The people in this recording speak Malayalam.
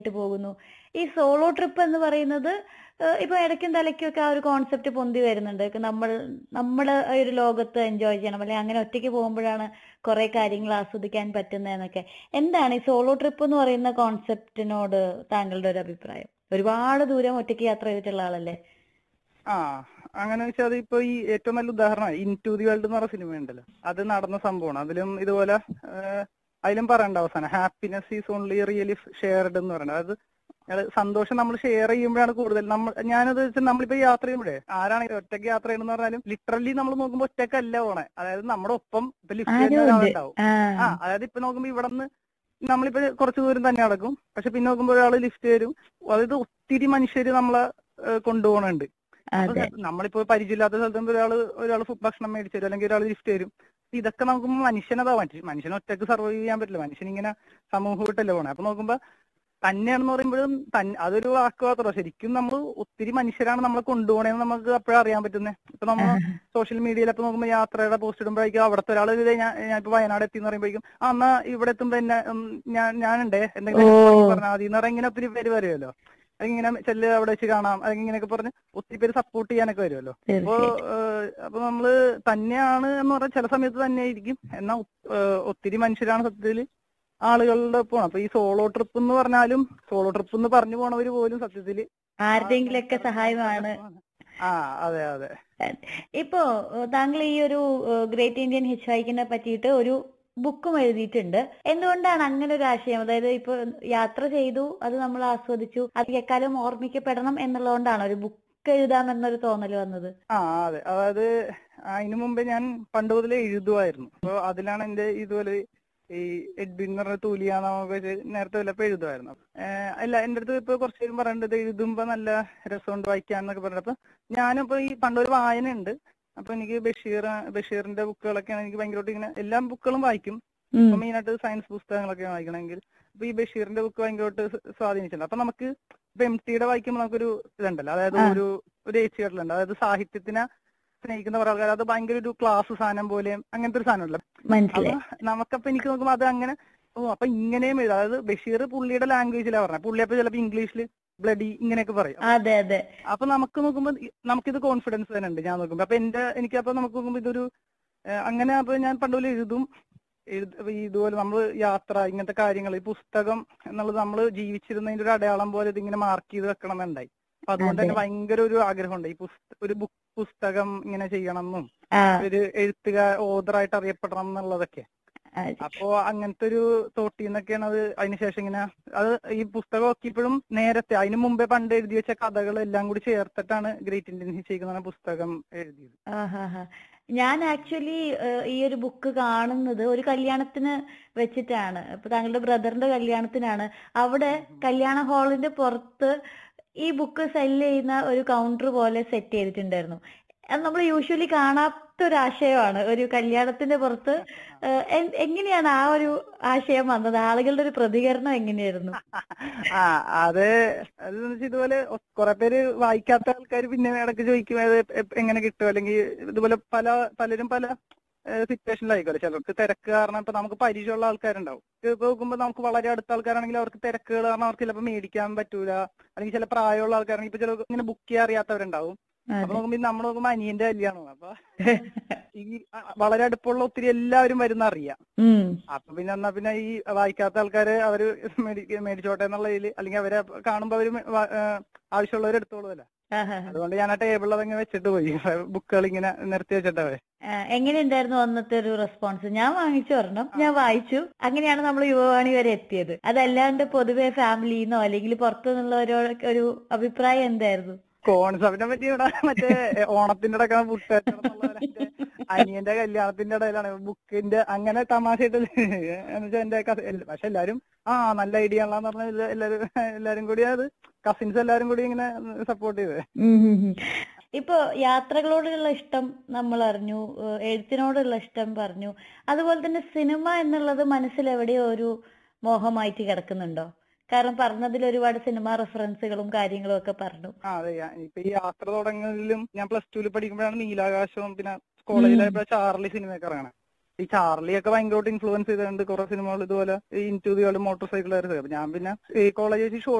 ആയിട്ട് പോകുന്നു ഈ സോളോ ട്രിപ്പ് എന്ന് പറയുന്നത് ഏഹ് ഇപ്പൊ ഇടയ്ക്കും തലയ്ക്കും ഒക്കെ ആ ഒരു കോൺസെപ്റ്റ് പൊന്തി വരുന്നുണ്ട് ഇപ്പൊ നമ്മൾ നമ്മുടെ ഒരു ലോകത്ത് എൻജോയ് ചെയ്യണം അല്ലെങ്കിൽ അങ്ങനെ ഒറ്റയ്ക്ക് പോകുമ്പോഴാണ് കുറെ കാര്യങ്ങൾ ആസ്വദിക്കാൻ പറ്റുന്നതെന്നൊക്കെ എന്താണ് ഈ സോളോ ട്രിപ്പ് എന്ന് പറയുന്ന കോൺസെപ്റ്റിനോട് താങ്കളുടെ ഒരു അഭിപ്രായം ഒരുപാട് ദൂരം ഒറ്റയ്ക്ക് യാത്ര ചെയ്തിട്ടുള്ള ആളല്ലേ ആ അങ്ങനെ വെച്ചാൽ അത് ഇപ്പൊ ഈ ഏറ്റവും നല്ല ഉദാഹരണമാണ് ഇൻ ടു ദി വേൾഡ് എന്ന് പറഞ്ഞ സിനിമ ഉണ്ടല്ലോ അത് നടന്ന സംഭവമാണ് അതിലും ഇതുപോലെ ഏഹ്, അതിലും പറയണ്ട അവസാനം happiness is only really shared എന്ന് പറയുന്നത് അതായത് അത് സന്തോഷം നമ്മൾ ഷെയർ ചെയ്യുമ്പോഴാണ് കൂടുതൽ നമ്മൾ ഞാനത് വെച്ചാൽ നമ്മളിപ്പോ യാത്ര ചെയ്യുമ്പോഴേ ആരാണെങ്കിൽ ഒറ്റയ്ക്ക് യാത്ര ചെയ്യണമെന്ന് പറഞ്ഞാലും ലിറ്ററലി നമ്മൾ നോക്കുമ്പോൾ ഒറ്റയ്ക്കല്ല പോണേ അതായത് നമ്മുടെ ഒപ്പം ഇപ്പൊ ലിഫ്റ്റ് ആരും ചെയ്യുന്ന ഉണ്ട് ഒരാളുണ്ടാവും ആ ആ അതായത് ഇപ്പൊ നോക്കുമ്പോ ഇവിടെ നിന്ന് നമ്മളിപ്പോ കുറച്ച് ദൂരം തന്നെ നടക്കും പക്ഷെ പിന്നെ നോക്കുമ്പോൾ ഒരാൾ ലിഫ്റ്റ് തരും അതായത് ഒത്തിരി മനുഷ്യര് നമ്മളെ ഏഹ്, കൊണ്ടുപോകണുണ്ട് അപ്പൊ അതെ നമ്മളിപ്പോ പരിചയമില്ലാത്ത സ്ഥലത്ത് ഒരാള് ഒരാൾ ഭക്ഷണം മേടിച്ചു തരും അല്ലെങ്കിൽ ഒരാൾ ലിഫ്റ്റ് തരും ഇതൊക്കെ നമുക്ക് മനുഷ്യനതാ മനുഷ്യൻ മനുഷ്യന് ഒറ്റക്ക് സർവൈവ് ചെയ്യാൻ പറ്റില്ല മനുഷ്യൻ ഇങ്ങനെ സമൂഹമായിട്ടല്ലേ പോണേ അപ്പൊ നോക്കുമ്പോ തന്നെയാണെന്ന് പറയുമ്പോഴും തൻ- അതൊരു വാക്ക് മാത്രമല്ല ശരിക്കും നമ്മൾ ഒത്തിരി മനുഷ്യരാണ് നമ്മളെ കൊണ്ടുപോകണേന്ന് നമുക്ക് അപ്പോഴാ അറിയാൻ പറ്റുന്നത് ഇപ്പൊ നമ്മൾ സോഷ്യൽ മീഡിയയിൽ ഇപ്പൊ നോക്കുമ്പോൾ യാത്രയുടെ പോസ്റ്റ് ഇടുമ്പോഴേക്കും അവിടുത്തെ ഒരാൾ ഞാൻ ഞാൻ ഇപ്പൊ വയനാട് എത്തി എന്ന് പറയുമ്പോഴേക്കും ആ എന്നാ ഇവിടെ എത്തുമ്പോ എന്നെ ഉം, ഞാൻ ഞാനുണ്ടേ എന്തെങ്കിലും ഓ. പറഞ്ഞാൽ മതി എന്ന് പറഞ്ഞാൽ ഇങ്ങനെ ഒത്തിരി പേര് വരുമല്ലോ അതിങ്ങനെ ചെല്ല് അവിടെ വെച്ച് കാണാം അല്ലെങ്കിൽ ഇങ്ങനെയൊക്കെ പറഞ്ഞ് ഒത്തിരി പേര് സപ്പോർട്ട് ചെയ്യാനൊക്കെ വരുമല്ലോ അപ്പോ തീർച്ചയായും ഏഹ്, അപ്പൊ നമ്മള് തന്നെയാണ് എന്ന് പറഞ്ഞാൽ ചില സമയത്ത് തന്നെ ആയിരിക്കും എന്നാൽ ഒത്തിരി മനുഷ്യരാണ് സത്യത്തില് ആളുകളുടെ ഒപ്പം അപ്പൊ ഈ സോളോ ട്രിപ്പ് എന്ന് പറഞ്ഞാലും സോളോ ട്രിപ്പ് എന്ന് പറഞ്ഞു പോണവര് പോലും സത്യത്തില് ആരുടെയെങ്കിലൊക്കെ സഹായമാണ് ആ അതെ അതെ ഇപ്പോ ഏഹ് താങ്കൾ ഈ ഒരു ഗ്രേറ്റ് ഇന്ത്യൻ ഹിച്ച് ഹൈക്കിനെ പറ്റിയിട്ട് ഒരു ബുക്കും എഴുതിയിട്ടുണ്ട് എന്തുകൊണ്ടാണ് അങ്ങനെ ഒരു ആശയം അതായത് ഇപ്പൊ യാത്ര ചെയ്തു അത് നമ്മൾ ആസ്വദിച്ചു അത് എക്കാലം ഓർമ്മിക്കപ്പെടണം എന്നുള്ളതുകൊണ്ടാണ് ഒരു ബുക്ക് എഴുതാമെന്നൊരു തോന്നൽ വന്നത് ആ അതെ അതായത് അതിനു മുമ്പേ ഞാൻ പണ്ട് മുതലേ എഴുതുമായിരുന്നു അപ്പൊ അതിലാണ് എന്റെ ഇതുപോലെ ഈ എഡ്വിൻ എന്ന് പറഞ്ഞ തൂലിയ നമുക്ക് നേരത്തെ വല്ലപ്പോ എഴുതുമായിരുന്നു ഏഹ് അല്ല എന്റെ അടുത്ത് ഇപ്പൊ കുറച്ച് പേരും പറയുന്നത് എഴുതുമ്പോ നല്ല രസമുണ്ട് വായിക്കാന്നൊക്കെ പറഞ്ഞത് അപ്പൊ ഞാനിപ്പോ ഈ പണ്ടൊരു വായന ഉണ്ട് അപ്പൊ എനിക്ക് ബഷീർ ബഷീറിന്റെ ബുക്കുകളൊക്കെയാണ് എനിക്ക് ഭയങ്കരമായിട്ട് ഇങ്ങനെ എല്ലാ ബുക്കുകളും വായിക്കും ഉം. ഇപ്പൊ മെയിനായിട്ട് സയൻസ് പുസ്തകങ്ങളൊക്കെ വായിക്കണമെങ്കിൽ അപ്പൊ ഈ ബഷീറിന്റെ ബുക്ക് ഭയങ്കരമായിട്ട് സ് സ്വാധീനിച്ചിട്ടുണ്ട് അപ്പൊ നമുക്ക് ഇപ്പൊ എം ടിയുടെ വായിക്കുമ്പോൾ നമുക്കൊരു ഇതുണ്ടല്ലോ അതായത് ആ. ഒരു ഒരു ഏച്ചിയായിട്ടുള്ള അതായത് സാഹിത്യത്തിനെ സ്നേഹിക്കുന്ന കുറെ ആൾക്കാർ അത് ഭയങ്കര ഒരു ക്ലാസ് സാധനം പോലെ അങ്ങനത്തെ ഒരു സാധനമല്ല അപ്പൊ മനസ്സിലായി നമുക്കപ്പൊ എനിക്ക് നോക്കുമ്പോ അത് അങ്ങനെ ഓ അപ്പൊ ഇങ്ങനെയും എഴുതാം അതായത് ബഷീർ പുള്ളിയുടെ ലാംഗ്വേജിലാണ് പറഞ്ഞത് പുള്ളി അപ്പൊ ചിലപ്പോ ഇംഗ്ലീഷിൽ ബ്ലഡി ഇങ്ങനെയൊക്കെ പറയും അതെ അതെ അപ്പൊ നമുക്ക് നോക്കുമ്പോ ഇ- നമുക്കിത് കോൺഫിഡൻസ് തന്നെ ഉണ്ട് ഞാൻ നോക്കുമ്പോ അപ്പൊ എന്റെ എനിക്ക് അപ്പൊ നമുക്ക് നോക്കുമ്പോ ഇതൊരു ഏഹ് അങ്ങനെ അപ്പൊ ഞാൻ പണ്ടുപോലെ എഴുതും എഴുത- അപ്പൊ ഈ ഇതുപോലെ നമ്മൾ യാത്ര ഇങ്ങനത്തെ കാര്യങ്ങൾ ഈ പുസ്തകം എന്നുള്ളത് നമ്മൾ ജീവിച്ചിരുന്നതിന്റെ ഒരു അടയാളം പോലെ ഇതിങ്ങനെ മാർക്ക് ചെയ്ത് വെക്കണം എന്നുണ്ടായി അപ്പൊ അതുകൊണ്ട് തന്നെ അതെ. ഭയങ്കര ഒരു ആഗ്രഹമുണ്ട് ഈ പുസ്ത ഒരു ബുക്ക് പുസ്തകം ഇങ്ങനെ ചെയ്യണം എന്നും ആ ഒരു എഴുത്തുകാർ ഓതറായിട്ട് അറിയപ്പെടണം എന്നുള്ളതൊക്കെ ആ, അപ്പോ അങ്ങനത്തെ ഒരു തോട്ടിൽ നിന്നൊക്കെയാണ് അത് അതിനുശേഷം ഇങ്ങനെ അത് ഈ പുസ്തകമൊക്കെ ഇപ്പോഴും നേരത്തെ അതിനു മുമ്പേ പണ്ട് എഴുതി വെച്ച കഥകൾ എല്ലാം കൂടി ചേർത്തിട്ടാണ് ഗ്രേറ്റ് ഇന്ത്യൻ ഹിസ്റ്ററി എന്ന പുസ്തകം എഴുതിയത് ആഹാഹാ. ഞാൻ ആക്ച്വലി ഈ ഒരു ബുക്ക് കാണുന്നത് ഒരു കല്യാണത്തിന് വെച്ചിട്ടാണ് ഇപ്പൊ താങ്കളുടെ ബ്രദറിന്റെ കല്യാണത്തിനാണ് അവിടെ കല്യാണ ഹാളിന്റെ പുറത്ത് ഈ ബുക്ക് സെല് ചെയ്യുന്ന ഒരു കൗണ്ടർ പോലെ സെറ്റ് ചെയ്തിട്ടുണ്ടായിരുന്നു അത് നമ്മൾ യൂഷ്വലി കാണാത്ത ഒരു ആശയമാണ് ഒരു കല്യാണത്തിന്റെ പുറത്ത് ഏഹ്, എ- എങ്ങനെയാണ് ആ ഒരു ആശയം വന്നത് ആളുകളുടെ ഒരു പ്രതികരണം എങ്ങനെയായിരുന്നു ആ അത് അത് വെച്ചാ ഇതുപോലെ കുറെ പേര് വായിക്കാത്ത ആൾക്കാർ പിന്നെ ഇടയ്ക്ക് ചോദിക്കും അത് എ- എങ്ങനെ കിട്ടും അല്ലെങ്കിൽ ഇതുപോലെ പല പലരും പല സിറ്റുവേഷനിലായിക്കോട്ടെ ചിലർക്ക് തിരക്ക് കാരണം ഇപ്പൊ നമുക്ക് പരിചയമുള്ള ആൾക്കാരുണ്ടാവും ഇപ്പൊ നോക്കുമ്പോൾ നമുക്ക് വളരെ അടുത്ത ആൾക്കാരാണെങ്കിൽ അവർക്ക് തിരക്കുകൾ കാരണം അവർക്ക് ചിലപ്പോൾ മേടിക്കാൻ പറ്റൂല അല്ലെങ്കിൽ ചില പ്രായമുള്ള ആൾക്കാരാണെങ്കിൽ ഇപ്പൊ ചിലർക്ക് ഇങ്ങനെ ബുക്ക് ചെയ്യാൻ അറിയാത്തവരുണ്ടാവും അപ്പൊ അതെ. നോക്കുമ്പോ നമ്മൾ നോക്കുമ്പോ അനിയന്റെ കല്യാണമാണ് അപ്പൊ ഈ ആ, വളരെ അടുപ്പമുള്ള ഒത്തിരി എല്ലാവരും വരുന്ന അറിയാം ഉം. അപ്പൊ പിന്നെ എന്നാ പിന്നെ ഈ വായിക്കാത്ത ആൾക്കാര് അവര് മേടിക്ക മേടിച്ചോട്ടെ എന്നുള്ള ഇതില് അല്ലെങ്കിൽ അവരെ കാണുമ്പോ അവര് മെ- വാ- ആ, ആവശ്യമുള്ളവർ എടുത്തോളൂല്ലോ ആഹാഹാ. അതുകൊണ്ട് ഞാൻ ആ ടേബിളിൽ അതങ്ങനെ വെച്ചിട്ട് പോയി ബുക്കുകൾ ഇങ്ങനെ നിരത്തി വെച്ചിട്ടവരെ ആ, എങ്ങനെയുണ്ടായിരുന്നു അന്നത്തെ ഒരു റെസ്പോൺസ് ഞാൻ വാങ്ങിച്ചു ഒരെണ്ണം ഞാൻ വായിച്ചു അങ്ങനെയാണ് നമ്മൾ യുവവാണി വരെ എത്തിയത് അതല്ലാണ്ട് പൊതുവെ ഫാമിലിന്നോ അല്ലെങ്കിൽ പുറത്തു നിന്നുള്ളവരോ ഒരു അഭിപ്രായം എന്തായിരുന്നു കോൺസെപ്റ്റിനെ പറ്റി ഇവിടെ മറ്റേ ഓണത്തിന്റെ ഇടയ്ക്കാണ് പുട്ട് അനിയന്റെ കല്യാണത്തിന്റെ ഇടയിലാണ് ബുക്കിന്റെ അങ്ങനെ തമാശയായിട്ട് എന്നുവെച്ചാൽ എന്റെ കസ- എല്ല- പക്ഷെ എല്ലാരും ആ നല്ല ഐഡിയ ആണെന്ന് പറഞ്ഞ എല്ലാരും എല്ലാരും കൂടി അത് കസിൻസ് എല്ലാരും കൂടി ഇങ്ങനെ സപ്പോർട്ട് ചെയ്തത് ഉം ഉം ഉം. ഇപ്പൊ യാത്രകളോടുള്ള ഇഷ്ടം നമ്മൾ അറിഞ്ഞു ഏഹ് എഴുത്തിനോടുള്ള ഇഷ്ടം പറഞ്ഞു അതുപോലെ തന്നെ സിനിമ എന്നുള്ളത് മനസ്സിൽ എവിടെയോ ഒരു മോഹമായിട്ട് കിടക്കുന്നുണ്ടോ കാരണം പറഞ്ഞതിൽ ഒരുപാട് സിനിമ റെഫറൻസുകളും കാര്യങ്ങളും ഒക്കെ പറഞ്ഞു ആ അതെ ഞാൻ ഇപ്പൊ ഈ യാത്ര തുടങ്ങുന്നതിലും ഞാൻ പ്ലസ് ടുവിൽ പഠിക്കുമ്പോഴാണ് നീലാകാശവും പിന്നെ കോളേജിലായപ്പോ ചാർലി സിനിമയൊക്കെ ഇറങ്ങണേ ഈ ചാർലി ഒക്കെ ഭയങ്കരമായിട്ട് ഇൻഫ്ലുവൻസ് ചെയ്തിട്ടുണ്ട് കുറെ സിനിമകൾ ഇതുപോലെ ഈ into the world motor cycle അപ്പൊ ഞാൻ പിന്നെ ഈ കോളേജ് ഷോർട്ട്